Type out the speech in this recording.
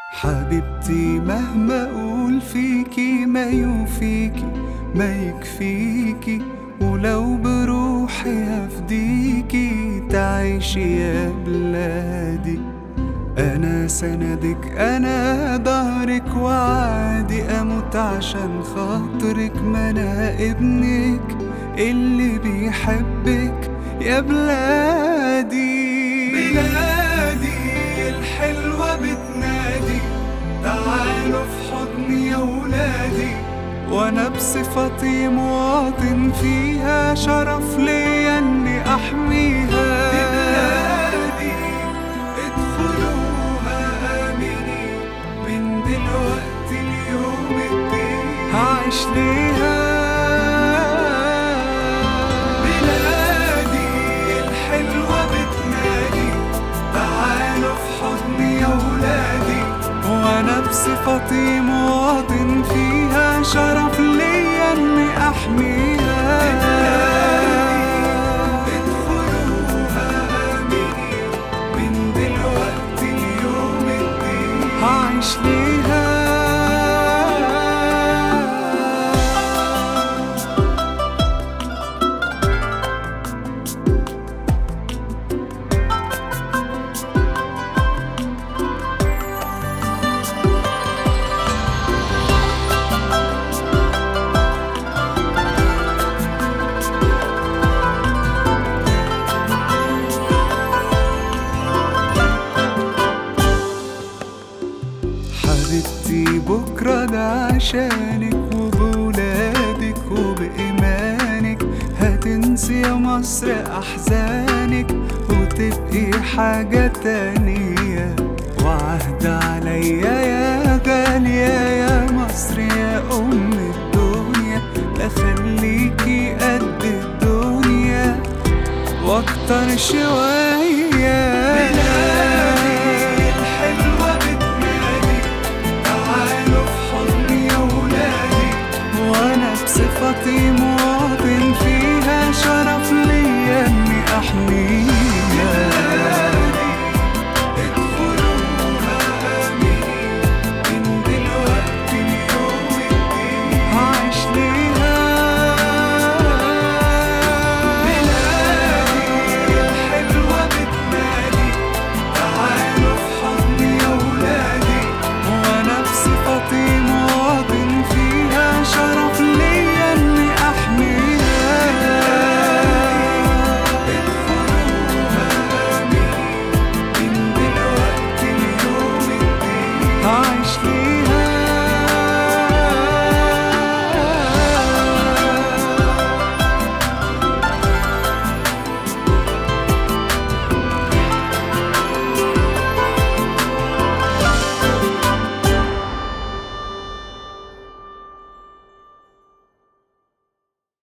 حبيبتي مهما اقول فيكي ما يوفيكي ما يكفيكي ولو بروحي هفديكي تعيشي يا بلادي انا سندك انا ظهرك وعادي اموت عشان خاطرك ما انا ابنك اللي بيحبك يا بلادي بلادي الحلوة بتنادي تعالوا في حضني يا ولادي وانا بصفتي مواطن فيها شرف ليا اني احميها دي بلادي ادخلوها امني من دلوقتي اليوم الدين هعيش ليها بلادي الحلوة بتنادي تعالوا في حضني يا ولادي وانا بصفتي مواطن فيها شرف ليا اني احميها ادخلوها امني من دلوقتي اليوم الدين هعيش ليها حبيبتي بكرة ده عشانك وبولادك وبإيمانك هتنسي يا مصر أحزانك وتبقي حاجة تانية وعهد عليا يا غالية يا مصر يا أم الدنيا أخليكي قد الدنيا واكتر شوية